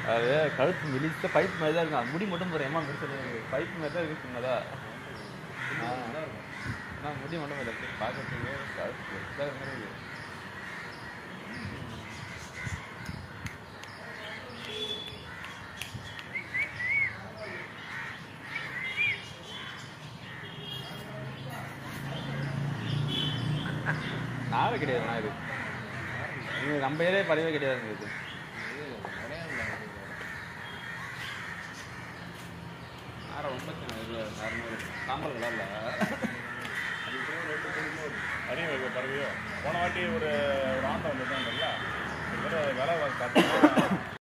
அது கழுத்து மெலிசா பைப் மாதிரி தான் இருக்கும் அது முடி மட்டும் போகிறேன் ஏமா பெருசு பைப் மாதிரி தான் இருக்கு சின்னதா ஆ நான் முடி மட்டும் இல்லை பார்க்கறதுக்கு கழுத்து பெருசாக இருக்க மாதிரி இருக்கு நாவே கிடையாது நான் இது இது நம்ம ஏரியா பறவை கிடையாது இது நாரை ரொம்ப சின்ன இது நார்மல் சாம்பல் கலர்ல அறிவு வைக்க பறவையோ போன வாட்டி ஒரு ஒரு ஆண்டை வந்துட்டாங்கல்ல விலை பார்த்தீங்கன்னா